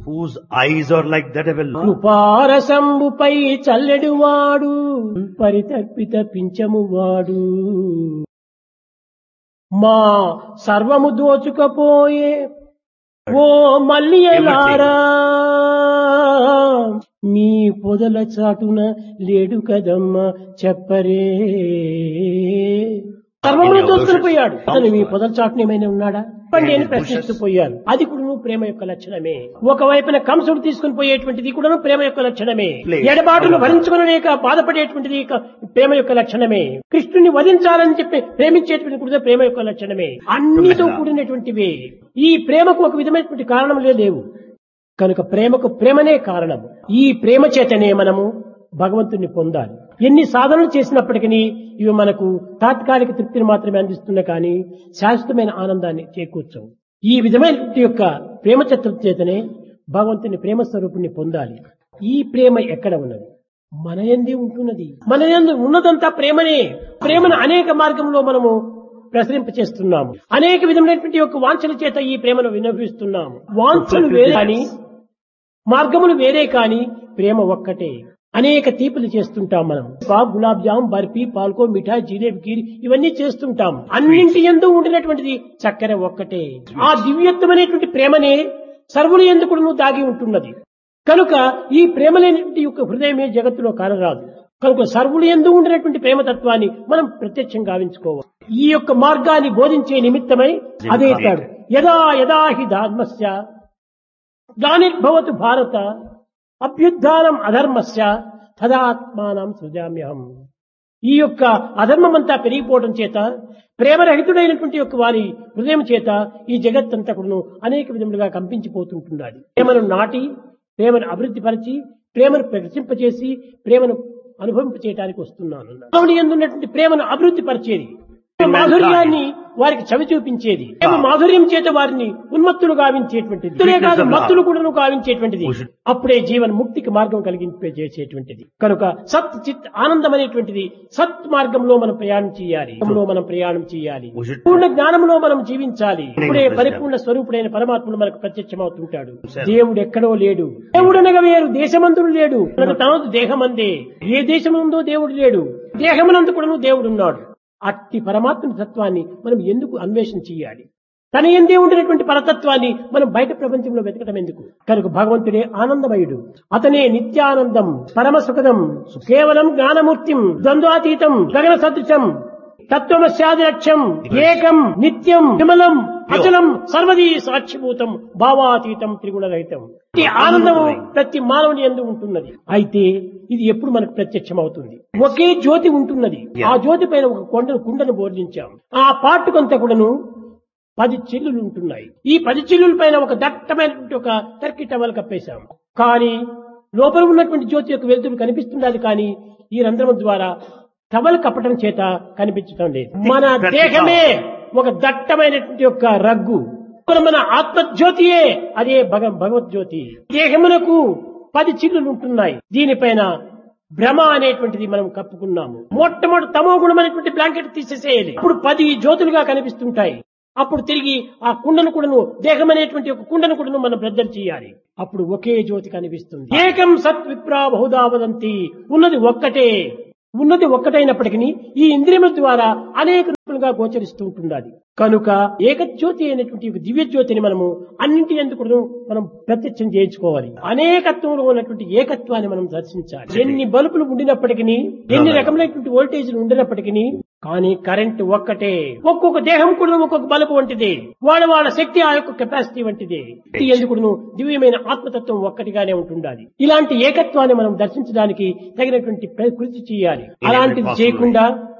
whose eyes are like that of a Lord. కృపారసంబుపై చల్లెడువాడు పరితర్పిత పించమువాడు మా సర్వము దోచుకపోయే ఓ మల్లియలారా మీ పొదల చాటున లేడు కదమ్మా చెప్పరే సర్వమును దోచుకుని పోయాడు అతను మీ పొదల చాటున ఏమైనా ఉన్నాడా చెప్పండి అని ప్రశ్నిస్తూ పోయారు అది కూడా ప్రేమ యొక్క లక్షణమే ఒకవైపున కంసుడు తీసుకుని పోయేటువంటిది కూడా ప్రేమ యొక్క లక్షణమే ఎడబాటును భరించుకునలేక బాధపడేటువంటిది ఇక ప్రేమ యొక్క లక్షణమే కృష్ణుని వధించాలని చెప్పి ప్రేమించేటువంటి కూడా ప్రేమ యొక్క లక్షణమే అన్నితో కూడినటువంటివే ఈ ప్రేమకు ఒక విధమైనటువంటి కారణములే లేవు కనుక ప్రేమకు ప్రేమనే కారణం ఈ ప్రేమ చేతనే మనము భగవంతుని పొందాలి ఎన్ని సాధనలు చేసినప్పటికీ ఇవి మనకు తాత్కాలిక తృప్తిని మాత్రమే అందిస్తున్న కానీ శాశ్వతమైన ఆనందాన్ని చేకూర్చవు ఈ విధమైన యొక్క ప్రేమ చత్ర చేతనే భగవంతుని ప్రేమ స్వరూపుణ్ణి పొందాలి ఈ ప్రేమ ఎక్కడ ఉన్నది మన ఎందే ఉంటున్నది మన ఎందు ఉన్నదంతా ప్రేమనే ప్రేమను అనేక మార్గంలో మనము ప్రసరింప చేస్తున్నాము అనేక విధమైనటువంటి యొక్క వాంఛల చేత ఈ ప్రేమను వినవిస్తున్నాము వాంఛలు వేరే కానీ మార్గములు వేరే కానీ ప్రేమ ఒక్కటే అనేక తీపులు చేస్తుంటాం మనం పా గులాబ్ జామ్ బర్ఫీ పాల్కో మిఠాయి జిలేబీ కీరి ఇవన్నీ చేస్తుంటాం అన్నింటి ఎందు ఉండినటువంటిది చక్కెర ఒక్కటే ఆ దివ్యత్వమైనటువంటి ప్రేమనే సర్వులు ఎందుకు దాగి ఉంటున్నది కనుక ఈ ప్రేమ లేనటువంటి యొక్క హృదయమే జగత్తులో కానరాదు కనుక సర్వులు ఎందు ఉండినటువంటి ప్రేమతత్వాన్ని మనం ప్రత్యక్షం గావించుకోవాలి ఈ యొక్క మార్గాన్ని బోధించే నిమిత్తమై అదే తాడు యదా యదా హి ధర్మస్య గ్లానిర్భవతు భారత అభ్యుద్ధానం అధర్మస్య తదాత్మానం సృజామ్యహం ఈ యొక్క అధర్మమంతా పెరిగిపోవడం చేత ప్రేమరహితుడైనటువంటి యొక్క వారి హృదయం చేత ఈ జగత్తంతా కూడాను అనేక విధములుగా కంపించిపోతుంటున్నది ప్రేమను నాటి ప్రేమను అభివృద్ధి పరిచి ప్రేమను ప్రదర్శింపచేసి ప్రేమను అనుభవింప చేయడానికి వస్తున్నాను మానవుని ఎందున్నటువంటి ప్రేమను అభివృద్ధి పరిచేది మాధుర్యాన్ని వారికి చవి చూపించేది ప్రేమ మాధుర్యం చేత వారిని ఉన్మత్తులు గావించేటువంటిది ఇతరే కాదు మత్తులు కూడా గావించేటువంటిది అప్పుడే జీవన ముక్తికి మార్గం కలిగింపే చేసేటువంటిది కనుక సత్ చిత్ ఆనందం అనేటువంటిది సత్ మార్గంలో మనం ప్రయాణం చేయాలి మార్గంలో మనం ప్రయాణం చేయాలి పూర్ణ జ్ఞానంలో మనం జీవించాలి ఇప్పుడే పరిపూర్ణ స్వరూపుడైన పరమాత్ముడు మనకు ప్రత్యక్షమవుతుంటాడు దేవుడు ఎక్కడో లేడు దేవుడు అనగా వేరు దేశమంతుడు లేడు మనకు తనదు దేహమందే ఏ దేశముందో దేవుడు లేడు దేహమునందు కూడా దేవుడు ఉన్నాడు అట్టి పరమాత్మ తత్వాన్ని మనం ఎందుకు అన్వేషణ చేయాలి తన ఎందే ఉండినటువంటి పరతత్వాన్ని మనం బయట ప్రపంచంలో వెతకడం ఎందుకు కనుక భగవంతుడే ఆనందమయుడు అతనే నిత్యానందం పరమ సుఖదం కేవలం జ్ఞానమూర్తిం ద్వంద్వాతీతం గగన సదృశం తత్వమస్యాది లక్ష్యం ఏకం నిత్యం విమలం అచలం సర్వదీ సాక్షిభూతం భావాతీతం త్రిగుణరహితం ఈ ఆనందము ప్రతి మానవుని ఎందు ఉంటున్నది అయితే ఇది ఎప్పుడు మనకు ప్రత్యక్షం అవుతుంది ఒకే జ్యోతి ఉంటున్నది ఆ జ్యోతి పైన ఒక కొండను కుండను బోర్లించాం ఆ పాటుకంతా కూడాను పది చిల్లులు ఉంటున్నాయి ఈ పది చిల్లుల పైన ఒక దట్టమైనటువంటి ఒక టర్కీ టవల్ కప్పేశాం కానీ లోపల ఉన్నటువంటి జ్యోతి యొక్క వెలుతురు కనిపిస్తున్నది కానీ ఈ రంధ్రం ద్వారా టవల్ కప్పటం చేత కనిపించడం లేదు మన దేహమే ఒక దట్టమైనటువంటి యొక్క రగ్గు మన ఆత్మజ్యోతియే అదే భగ భగవద్జ్యోతి దేహమునకు పది చిల్లులు ఉంటున్నాయి దీనిపైన భ్రమ అనేటువంటిది మనం కప్పుకున్నాము మొట్టమొదటి తమో గుణమైనటువంటి బ్లాంకెట్ తీసేసేయాలి ఇప్పుడు పది జ్యోతులుగా కనిపిస్తుంటాయి అప్పుడు తిరిగి ఆ కుండను కూడాను దేహం అనేటువంటి ఒక కుండను కూడాను మనం బ్రద్దలు చేయాలి అప్పుడు ఒకే జ్యోతి కనిపిస్తుంది ఏకం సత్ విప్రా బహుదా వదంతి ఉన్నది ఒక్కటే ఉన్నది ఒక్కటైనప్పటికీ ఈ ఇంద్రియముల ద్వారా అనేక రూపాలుగా గోచరిస్తూ ఉంటున్నది కనుక ఏకజ్యోతి అయినటువంటి ఒక దివ్య జ్యోతిని మనము అన్నింటి ఎందుకు మనం ప్రత్యక్షం చేయించుకోవాలి అనేకత్వంలో ఉన్నటువంటి ఏకత్వాన్ని మనం దర్శించాలి ఎన్ని బల్బులు ఉండినప్పటికీ ఎన్ని రకములైనటువంటి వోల్టేజ్లు ఉండినప్పటికీ కానీ కరెంట్ ఒక్కటే ఒక్కొక్క దేహం కూడా ఒక్కొక్క బలుపు వంటిది వాళ్ళ వాళ్ళ శక్తి ఆ యొక్క కెపాసిటీ వంటిది ఎందుకును దివ్యమైన ఆత్మతత్వం ఒక్కటిగానే ఉంటుండాలి ఇలాంటి ఏకత్వాన్ని మనం దర్శించడానికి తగినటువంటి కృషి చేయాలి అలాంటిది చేయకుండా